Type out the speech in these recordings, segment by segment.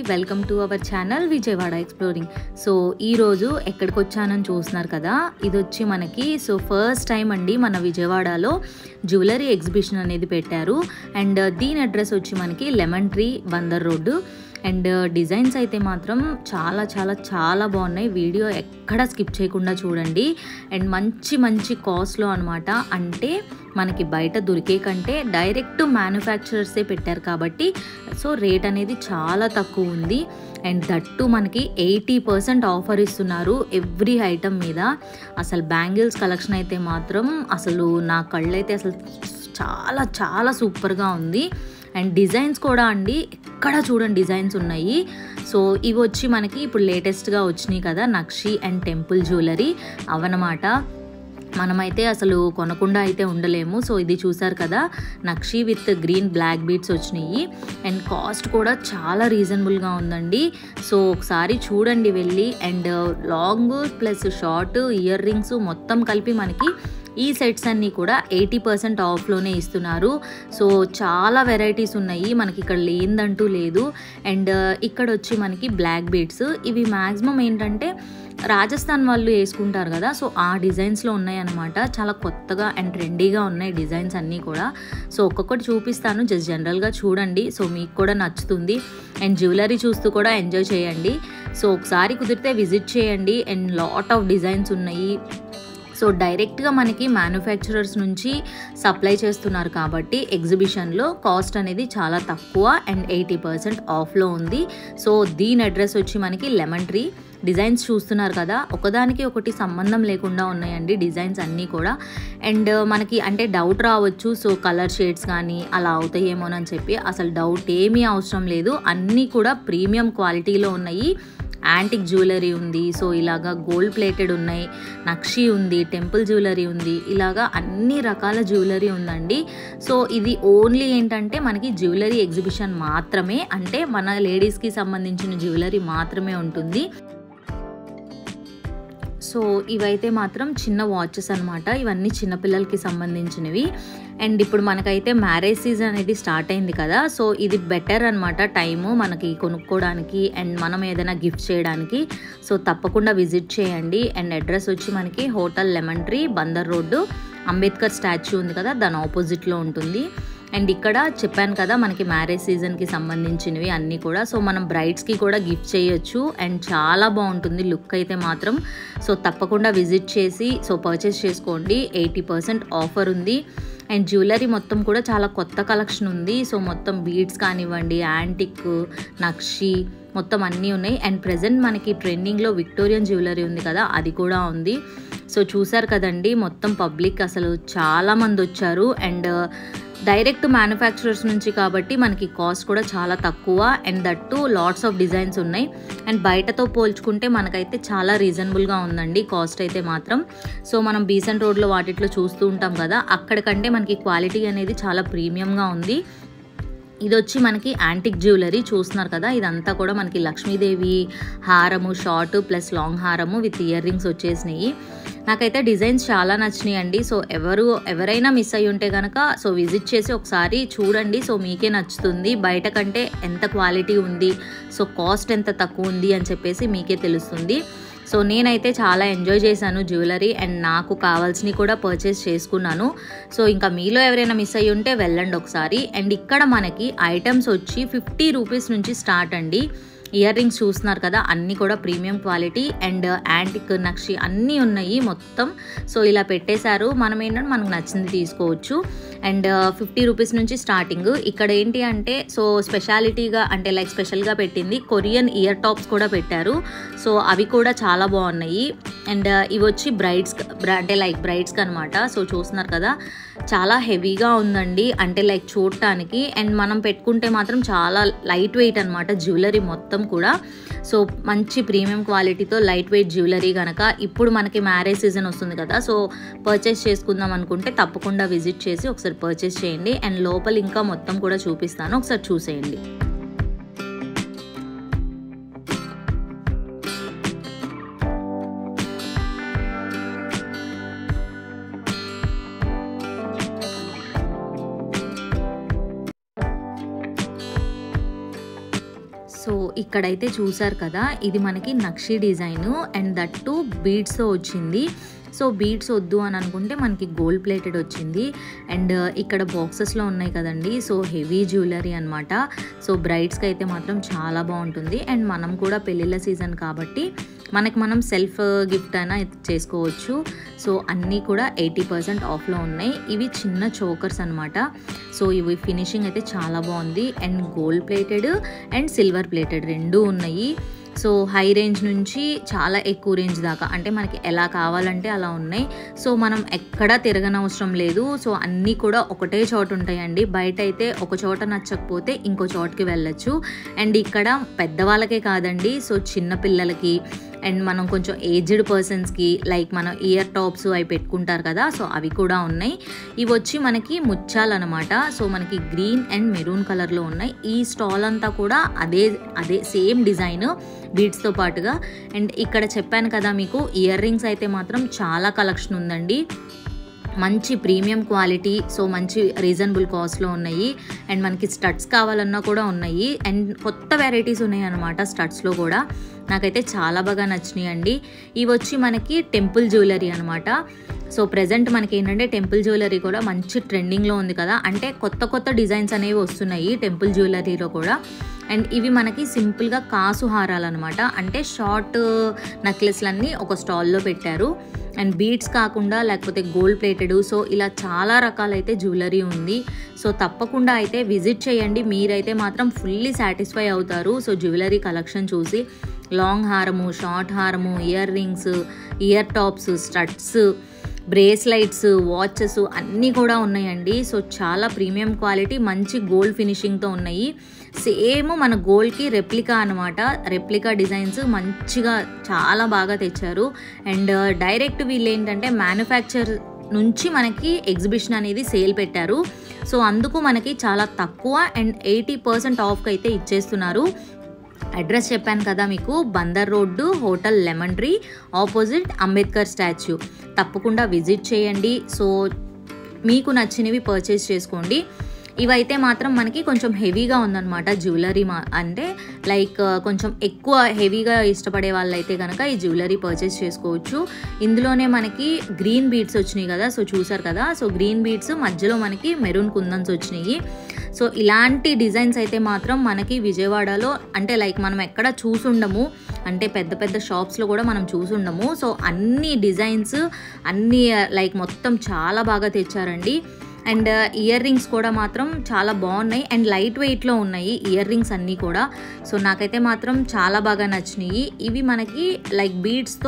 welcome to our channel Vijayawada exploring so ఈరోజు ఎక్కడికి వచ్చానని చూస్తున్నారు కదా ఇది వచ్చి మనకి సో ఫస్ట్ టైం అండి మన విజయవాడలో జ్యువెలరీ ఎగ్జిబిషన్ అనేది పెట్టారు అండ్ దీని అడ్రస్ వచ్చి మనకి lemon tree Bandar road and designs అయితే మాత్రం చాలా చాలా చాలా బాగున్నాయి వీడియో ఎక్కడ స్కిప్ చేయకుండా చూడండి అండ్ మంచి మంచి కాస్ట్లో అనమాట అంటే మనకి బయట దొరికే కంటే డైరెక్ట్ మ్యానుఫ్యాక్చరర్సే పెట్టారు కాబట్టి సో రేట్ అనేది చాలా తక్కువ ఉంది అండ్ దట్టు మనకి ఎయిటీ పర్సెంట్ ఆఫర్ ఇస్తున్నారు ఎవ్రీ ఐటమ్ మీద అసలు బ్యాంగిల్స్ కలెక్షన్ అయితే మాత్రం అసలు నా కళ్ళైతే అసలు చాలా చాలా సూపర్గా ఉంది అండ్ డిజైన్స్ కూడా అండి ఎక్కడ చూడండి డిజైన్స్ ఉన్నాయి సో ఇవి వచ్చి మనకి ఇప్పుడు లేటెస్ట్గా వచ్చినాయి కదా నక్షి అండ్ టెంపుల్ జ్యువెలరీ అవన్నమాట మనమైతే అసలు కొనకుండా అయితే ఉండలేము సో ఇది చూసారు కదా nakshi with green black beads వచ్చినాయి అండ్ కాస్ట్ కూడా చాలా రీజనబుల్గా ఉందండి సో ఒకసారి చూడండి వెళ్ళి and long plus short earrings మొత్తం కలిపి మనకి ఈ సెట్స్ అన్నీ కూడా ఎయిటీ పర్సెంట్ ఆఫ్లోనే ఇస్తున్నారు సో చాలా వెరైటీస్ ఉన్నాయి మనకి ఇక్కడ లేదంటూ లేదు అండ్ ఇక్కడ వచ్చి మనకి బ్లాక్ బీడ్స్ ఇవి మ్యాక్సిమం ఏంటంటే రాజస్థాన్ వాళ్ళు వేసుకుంటారు కదా సో ఆ డిజైన్స్లో ఉన్నాయి అనమాట చాలా కొత్తగా అండ్ ట్రెండీగా ఉన్నాయి డిజైన్స్ అన్నీ కూడా సో ఒక్కొక్కటి చూపిస్తాను జస్ట్ జనరల్గా చూడండి సో మీకు కూడా నచ్చుతుంది అండ్ జ్యువెలరీ చూస్తూ కూడా ఎంజాయ్ చేయండి సో ఒకసారి కుదిరితే విజిట్ చేయండి అండ్ లాట్ ఆఫ్ డిజైన్స్ ఉన్నాయి సో డైరెక్ట్గా మనకి మ్యానుఫ్యాక్చరర్స్ నుంచి సప్లై చేస్తున్నారు కాబట్టి ఎగ్జిబిషన్లో కాస్ట్ అనేది చాలా తక్కువ అండ్ ఎయిటీ పర్సెంట్ ఆఫ్లో ఉంది సో దీని అడ్రస్ వచ్చి మనకి లెమన్ ట్రీ డిజైన్స్ చూస్తున్నారు కదా ఒకదానికి ఒకటి సంబంధం లేకుండా ఉన్నాయండి డిజైన్స్ అన్నీ కూడా అండ్ మనకి అంటే డౌట్ రావచ్చు సో కలర్ షేడ్స్ కానీ అలా అవుతాయేమోనని చెప్పి అసలు డౌట్ ఏమీ అవసరం లేదు అన్నీ కూడా ప్రీమియం క్వాలిటీలో ఉన్నాయి యాంటిక్ జ్యువెలరీ ఉంది సో ఇలాగా గోల్డ్ ప్లేటెడ్ ఉన్నాయి నక్షి ఉంది టెంపుల్ జ్యువెలరీ ఉంది ఇలాగా అన్ని రకాల జ్యువెలరీ ఉందండి సో ఇది ఓన్లీ ఏంటంటే మనకి జ్యువెలరీ ఎగ్జిబిషన్ మాత్రమే అంటే మన లేడీస్కి సంబంధించిన జ్యువెలరీ మాత్రమే ఉంటుంది సో ఇవైతే మాత్రం చిన్న వాచెస్ అనమాట ఇవన్నీ చిన్నపిల్లలకి సంబంధించినవి అండ్ ఇప్పుడు మనకైతే మ్యారేజ్ సీజన్ అనేది స్టార్ట్ అయింది కదా సో ఇది బెటర్ అనమాట టైము మనకి కొనుక్కోవడానికి అండ్ మనం ఏదైనా గిఫ్ట్ చేయడానికి సో తప్పకుండా విజిట్ చేయండి అండ్ అడ్రస్ వచ్చి మనకి hotel lemon tree Bandar road Ambedkar statue ఉంది కదా దాని ఆపోజిట్లో ఉంటుంది అండ్ ఇక్కడ చెప్పాను కదా మనకి మ్యారేజ్ సీజన్కి సంబంధించినవి అన్నీ కూడా సో మనం బ్రైడ్స్కి కూడా గిఫ్ట్ చేయొచ్చు అండ్ చాలా బాగుంటుంది లుక్ అయితే మాత్రం సో తప్పకుండా విజిట్ చేసి సో పర్చేస్ చేసుకోండి ఎయిటీ పర్సెంట్ ఆఫర్ ఉంది అండ్ జ్యువెలరీ మొత్తం కూడా చాలా కొత్త కలెక్షన్ ఉంది సో మొత్తం బీడ్స్ కానివ్వండి యాంటిక్ నక్షి మొత్తం అన్నీ ఉన్నాయి అండ్ ప్రజెంట్ మనకి ట్రెండింగ్లో విక్టోరియన్ జ్యువెలరీ ఉంది కదా అది కూడా ఉంది సో చూసారు కదండి మొత్తం పబ్లిక్ అసలు చాలామంది వచ్చారు అండ్ డైరెక్ట్ మ్యానుఫ్యాక్చరర్స్ నుంచి కాబట్టి మనకి కాస్ట్ కూడా చాలా తక్కువ and that lots of designs ఉన్నాయి అండ్ బయటతో పోల్చుకుంటే మనకైతే చాలా రీజనబుల్గా ఉందండి కాస్ట్ అయితే మాత్రం సో మనం బీసెంట్ రోడ్లో వాటిట్లో చూస్తూ ఉంటాం కదా అక్కడికంటే మనకి క్వాలిటీ అనేది చాలా ప్రీమియంగా ఉంది ఇది వచ్చి మనకి యాంటిక్ జ్యువెలరీ చూస్తున్నారు కదా ఇదంతా కూడా మనకి లక్ష్మీదేవి హారము షార్ట్ ప్లస్ లాంగ్ హారము విత్ ఇయర్ రింగ్స్ వచ్చేసినాయి నాకైతే డిజైన్స్ చాలా నచ్చినాయి అండి సో ఎవరు ఎవరైనా మిస్ అయ్యి ఉంటే కనుక సో విజిట్ చేసి ఒకసారి చూడండి సో మీకే నచ్చుతుంది బయట కంటే ఎంత క్వాలిటీ ఉంది సో కాస్ట్ ఎంత తక్కువ ఉంది అని చెప్పేసి మీకే తెలుస్తుంది సో నేనైతే చాలా ఎంజాయ్ చేశాను జ్యువెలరీ అండ్ నాకు కావాల్సినవి కూడా పర్చేస్ చేసుకున్నాను సో ఇంకా మీలో ఎవరైనా మిస్ అయ్యి ఉంటే వెళ్ళండి ఒకసారి అండ్ ఇక్కడ మనకి ఐటమ్స్ వచ్చి ఫిఫ్టీ రూపీస్ నుంచి స్టార్ట్ అండి ఇయర్ రింగ్స్ చూస్తున్నారు కదా అన్నీ కూడా premium quality and antique nakshi అన్నీ ఉన్నాయి మొత్తం సో ఇలా పెట్టేశారు మనం ఏంటంటే మనకు నచ్చింది తీసుకోవచ్చు అండ్ ఫిఫ్టీ రూపీస్ నుంచి స్టార్టింగ్ ఇక్కడ ఏంటి అంటే సో స్పెషాలిటీగా అంటే లైక్ స్పెషల్గా పెట్టింది కొరియన్ ఇయర్ టాప్స్ కూడా పెట్టారు సో అవి కూడా చాలా బాగున్నాయి అండ్ ఇవి వచ్చి బ్రైడ్స్ అంటే లైక్ బ్రైడ్స్కి అనమాట సో చూస్తున్నారు కదా చాలా హెవీగా ఉందండి అంటే లైక్ చూడటానికి అండ్ మనం పెట్టుకుంటే మాత్రం చాలా లైట్ వెయిట్ అనమాట జ్యువెలరీ మొత్తం కూడా సో మంచి ప్రీమియం క్వాలిటీతో లైట్ వెయిట్ జ్యువెలరీ కనుక ఇప్పుడు మనకి మ్యారేజ్ సీజన్ వస్తుంది కదా సో పర్చేస్ చేసుకుందాం అనుకుంటే తప్పకుండా విజిట్ చేసి ఒకసారి పర్చేస్ చేయండి అండ్ లోపల ఇంకా మొత్తం కూడా చూపిస్తాను ఒకసారి చూసేయండి సో ఇక్కడైతే చూసారు కదా ఇది మనకి nakshi design and that too బీడ్స్తో వచ్చింది సో బీడ్స్ వద్దు అని అనుకుంటే మనకి గోల్డ్ ప్లేటెడ్ వచ్చింది అండ్ ఇక్కడ బాక్సెస్లో ఉన్నాయి కదండి సో హెవీ జ్యువెలరీ అనమాట సో బ్రైడ్స్కి అయితే మాత్రం చాలా బాగుంటుంది అండ్ మనం కూడా పెళ్ళిళ్ళ సీజన్ కాబట్టి మనకి మనం సెల్ఫ్ గిఫ్ట్ అయినా చేసుకోవచ్చు సో అన్నీ కూడా ఎయిటీ పర్సెంట్ ఆఫ్లో ఉన్నాయి ఇవి చిన్న చోకర్స్ అనమాట సో ఇవి ఫినిషింగ్ అయితే చాలా బాగుంది and gold plated and silver plated రెండూ ఉన్నాయి సో హై రేంజ్ నుంచి చాలా ఎక్కువ రేంజ్ దాకా అంటే మనకి ఎలా కావాలంటే అలా ఉన్నాయి సో మనం ఎక్కడా తిరగనవసరం లేదు సో అన్నీ కూడా ఒకటే చోట ఉంటాయండి బయట అయితే ఒక చోట నచ్చకపోతే ఇంకో చోటకి వెళ్ళొచ్చు అండ్ ఇక్కడ పెద్దవాళ్ళకే కాదండి సో చిన్న పిల్లలకి అండ్ మనం కొంచెం ఏజ్డ్ పర్సన్స్కి లైక్ మనం ఇయర్ టాప్స్ అవి పెట్టుకుంటారు కదా సో అవి కూడా ఉన్నాయి ఇవి వచ్చి మనకి ముత్యాలన్నమాట సో మనకి గ్రీన్ అండ్ మెరూన్ కలర్లో ఉన్నాయి ఈ స్టాల్ అంతా కూడా అదే అదే సేమ్ డిజైన్ బీడ్స్తో పాటుగా అండ్ ఇక్కడ చెప్పాను కదా మీకు ఇయర్ రింగ్స్ అయితే మాత్రం చాలా కలెక్షన్ ఉందండి మంచి ప్రీమియం క్వాలిటీ సో మంచి రీజనబుల్ కాస్ట్లో ఉన్నాయి అండ్ మనకి స్టడ్స్ కావాలన్నా కూడా ఉన్నాయి అండ్ కొత్త వెరైటీస్ ఉన్నాయి అనమాట స్టడ్స్లో కూడా నాకైతే చాలా బాగా నచ్చినాయి అండి ఇవి వచ్చి మనకి టెంపుల్ జ్యువెలరీ అనమాట సో ప్రజెంట్ మనకి ఏంటంటే టెంపుల్ జ్యువెలరీ కూడా మంచి ట్రెండింగ్లో ఉంది కదా అంటే కొత్త కొత్త డిజైన్స్ అనేవి వస్తున్నాయి టెంపుల్ జ్యువెలరీలో కూడా అండ్ ఇవి మనకి సింపుల్గా కాసు హారాలు అనమాట అంటే షార్ట్ నెక్లెస్లన్నీ ఒక స్టాల్లో పెట్టారు అండ్ బీడ్స్ కాకుండా లేకపోతే గోల్డ్ ప్లేటెడ్ సో ఇలా చాలా రకాలైతే జ్యువెలరీ ఉంది సో తప్పకుండా అయితే విజిట్ చేయండి మీరైతే మాత్రం ఫుల్లీ సాటిస్ఫై అవుతారు సో జ్యువెలరీ కలెక్షన్ చూసి లాంగ్ హారము షార్ట్ హారము earrings ear tops studs bracelets watches అన్నీ కూడా ఉన్నాయండి సో చాలా ప్రీమియం క్వాలిటీ మంచి గోల్డ్ ఫినిషింగ్తో ఉన్నాయి సేమ్ మన గోల్డ్కి రెప్లికా అనమాట రెప్లికా డిజైన్స్ మంచిగా చాలా బాగా తెచ్చారు అండ్ డైరెక్ట్ వీళ్ళు ఏంటంటే మ్యానుఫ్యాక్చర్ నుంచి మనకి ఎగ్జిబిషన్ అనేది సేల్ పెట్టారు సో అందుకు మనకి చాలా తక్కువ అండ్ ఎయిటీ పర్సెంట్ ఆఫ్కి అయితే ఇచ్చేస్తున్నారు అడ్రస్ చెప్పాను కదా మీకు Bandar road hotel lemon tree opposite Ambedkar statue తప్పకుండా విజిట్ చేయండి సో మీకు నచ్చినవి పర్చేస్ చేసుకోండి ఇవైతే మాత్రం మనకి కొంచెం హెవీగా ఉందన్నమాట జ్యువెలరీ మా అంటే లైక్ కొంచెం ఎక్కువ హెవీగా ఇష్టపడే వాళ్ళైతే కనుక ఈ జ్యువెలరీ పర్చేస్ చేసుకోవచ్చు ఇందులోనే మనకి గ్రీన్ బీడ్స్ వచ్చినాయి కదా సో చూసారు కదా సో గ్రీన్ బీడ్స్ మధ్యలో మనకి మెరూన్ కుందన్స్ వచ్చినాయి సో ఇలాంటి డిజైన్స్ అయితే మాత్రం మనకి విజయవాడలో అంటే లైక్ మనం ఎక్కడ చూసుండము అంటే పెద్ద పెద్ద షాప్స్లో కూడా మనం చూసుండము సో అన్ని డిజైన్స్ అన్ని లైక్ మొత్తం చాలా బాగా తెచ్చారండి అండ్ ఇయర్ రింగ్స్ కూడా మాత్రం చాలా బాగున్నాయి అండ్ లైట్ వెయిట్లో ఉన్నాయి ఇయర్ రింగ్స్ అన్నీ కూడా సో నాకైతే మాత్రం చాలా బాగా నచ్చినాయి ఇవి మనకి లైక్ బీడ్స్తో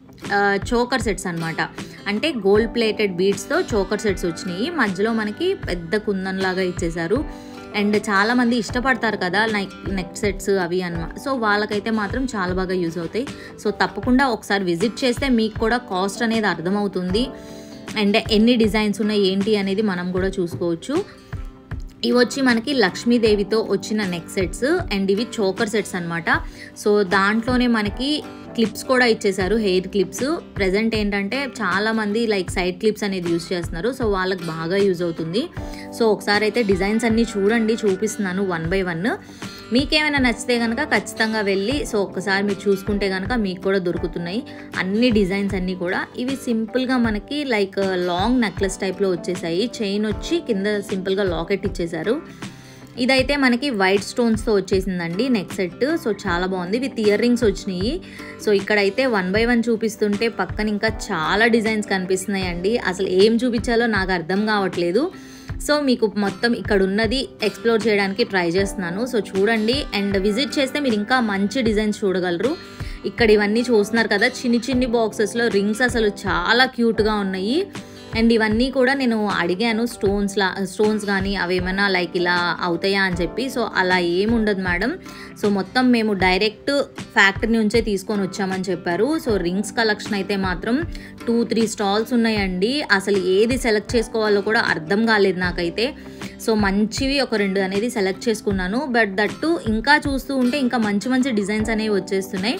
చోకర్ సెట్స్ అనమాట అంటే గోల్డ్ ప్లేటెడ్ బీడ్స్తో చోకర్ సెట్స్ వచ్చినాయి మధ్యలో మనకి పెద్ద కుందన్ లాగా ఇచ్చేసారు అండ్ చాలామంది ఇష్టపడతారు కదా లైక్ నెక్ సెట్స్ అవి అన్నమాట సో వాళ్ళకైతే మాత్రం చాలా బాగా యూజ్ అవుతాయి సో తప్పకుండా ఒకసారి విజిట్ చేస్తే మీకు కూడా కాస్ట్ అనేది అర్థమవుతుంది అండ్ ఎన్ని డిజైన్స్ ఉన్నాయి ఏంటి అనేది మనం కూడా చూసుకోవచ్చు ఇవి వచ్చి మనకి లక్ష్మీదేవితో వచ్చిన నెక్ సెట్స్ అండ్ ఇవి చోకర్ సెట్స్ అనమాట సో దాంట్లోనే మనకి క్లిప్స్ కూడా ఇచ్చేసారు హెయిర్ క్లిప్స్ ప్రజెంట్ ఏంటంటే చాలామంది లైక్ సైడ్ క్లిప్స్ అనేది యూస్ చేస్తున్నారు సో వాళ్ళకి బాగా యూజ్ అవుతుంది సో ఒకసారి అయితే డిజైన్స్ అన్నీ చూడండి చూపిస్తున్నాను వన్ బై వన్ మీకేమైనా నచ్చితే కనుక ఖచ్చితంగా వెళ్ళి సో ఒక్కసారి మీరు చూసుకుంటే కనుక మీకు కూడా దొరుకుతున్నాయి అన్ని డిజైన్స్ అన్నీ కూడా ఇవి సింపుల్గా మనకి లైక్ లాంగ్ నెక్లెస్ టైప్లో వచ్చేసాయి చైన్ వచ్చి కింద సింపుల్గా లాకెట్ ఇచ్చేసారు ఇదైతే మనకి వైట్ స్టోన్స్తో వచ్చేసిందండి నెక్ సెట్ సో చాలా బాగుంది విత్ ఇయర్ రింగ్స్ వచ్చినాయి సో ఇక్కడైతే వన్ బై వన్ చూపిస్తుంటే పక్కన ఇంకా చాలా డిజైన్స్ కనిపిస్తున్నాయండి అసలు ఏం చూపించాలో నాకు అర్థం కావట్లేదు సో మీకు మొత్తం ఇక్కడ ఉన్నది ఎక్స్ప్లోర్ చేయడానికి ట్రై చేస్తున్నాను సో చూడండి అండ్ విజిట్ చేస్తే మీరు ఇంకా మంచి డిజైన్స్ చూడగలరు ఇక్కడ ఇవన్నీ చూస్తున్నారు కదా చిన్ని చిన్ని బాక్సెస్లో రింగ్స్ అసలు చాలా క్యూట్గా ఉన్నాయి అండ్ ఇవన్నీ కూడా నేను అడిగాను స్టోన్స్ లా స్టోన్స్ కానీ అవి ఏమైనా లైక్ ఇలా అవుతాయా అని చెప్పి సో అలా ఏమి ఉండదు మేడం సో మొత్తం మేము డైరెక్ట్ ఫ్యాక్టరీ నుంచే తీసుకొని వచ్చామని చెప్పారు సో రింగ్స్ కలెక్షన్ అయితే మాత్రం టూ త్రీ స్టాల్స్ ఉన్నాయండి అసలు ఏది సెలెక్ట్ చేసుకోవాలో కూడా అర్థం కాలేదు నాకైతే సో మంచివి ఒక రెండు అనేది సెలెక్ట్ చేసుకున్నాను బట్ దట్టు ఇంకా చూస్తూ ఉంటే ఇంకా మంచి మంచి డిజైన్స్ అనేవి వచ్చేస్తున్నాయి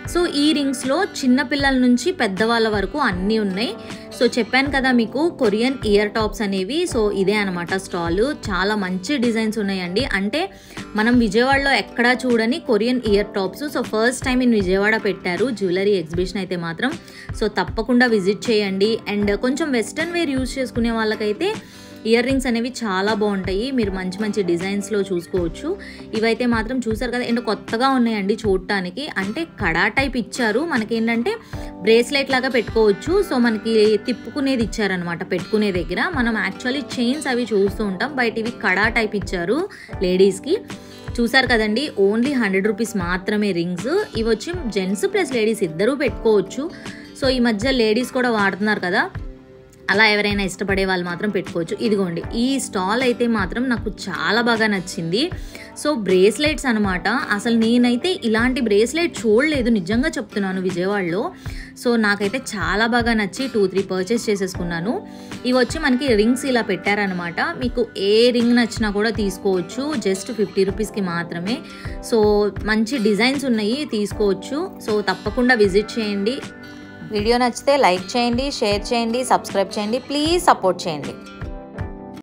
సో ఈ రింగ్స్లో చిన్నపిల్లల నుంచి పెద్దవాళ్ళ వరకు అన్నీ ఉన్నాయి సో చెప్పాను కదా మీకు కొరియన్ ఇయర్ టాప్స్ అనేవి సో ఇదే అనమాట స్టాల్ చాలా మంచి డిజైన్స్ ఉన్నాయండి అంటే మనం విజయవాడలో ఎక్కడా చూడని Korean ear tops so first time in Vijayawada పెట్టారు జ్యువెలరీ ఎగ్జిబిషన్ అయితే మాత్రం సో తప్పకుండా విజిట్ చేయండి అండ్ కొంచెం వెస్ట్రన్ వేర్ యూజ్ చేసుకునే వాళ్ళకైతే ఇయర్ రింగ్స్ అనేవి చాలా బాగుంటాయి మీరు మంచి మంచి డిజైన్స్లో చూసుకోవచ్చు ఇవైతే మాత్రం చూసారు కదా ఏంటో కొత్తగా ఉన్నాయండి చూడటానికి అంటే కడా టైప్ ఇచ్చారు మనకేంటంటే బ్రేస్లెట్ లాగా పెట్టుకోవచ్చు సో మనకి తిప్పుకునేది ఇచ్చారనమాట పెట్టుకునే దగ్గర మనం యాక్చువల్లీ చైన్స్ అవి చూస్తూ ఉంటాం బయట ఇవి కడా టైప్ ఇచ్చారు లేడీస్కి చూసారు కదండి ఓన్లీ హండ్రెడ్ రూపీస్ మాత్రమే రింగ్స్ ఇవి వచ్చి జెంట్స్ ప్లస్ లేడీస్ ఇద్దరూ పెట్టుకోవచ్చు సో ఈ మధ్య లేడీస్ కూడా వాడుతున్నారు కదా అలా ఎవరైనా ఇష్టపడే వాళ్ళు మాత్రం పెట్టుకోవచ్చు ఇదిగోండి ఈ స్టాల్ అయితే మాత్రం నాకు చాలా బాగా నచ్చింది సో బ్రేస్లెట్స్ అనమాట అసలు నేనైతే ఇలాంటి బ్రేస్లెట్ చూడలేదు నిజంగా చెప్తున్నాను విజయవాడలో సో నాకైతే చాలా బాగా నచ్చి టూ త్రీ పర్చేస్ చేసేసుకున్నాను ఇవి వచ్చి మనకి రింగ్స్ ఇలా పెట్టారనమాట మీకు ఏ రింగ్ నచ్చినా కూడా తీసుకోవచ్చు జస్ట్ ఫిఫ్టీ రూపీస్కి మాత్రమే సో మంచి డిజైన్స్ ఉన్నాయి తీసుకోవచ్చు సో తప్పకుండా విజిట్ చేయండి వీడియో నచ్చితే లైక్ చేయండి షేర్ చేయండి సబ్స్క్రైబ్ చేయండి ప్లీజ్ సపోర్ట్ చేయండి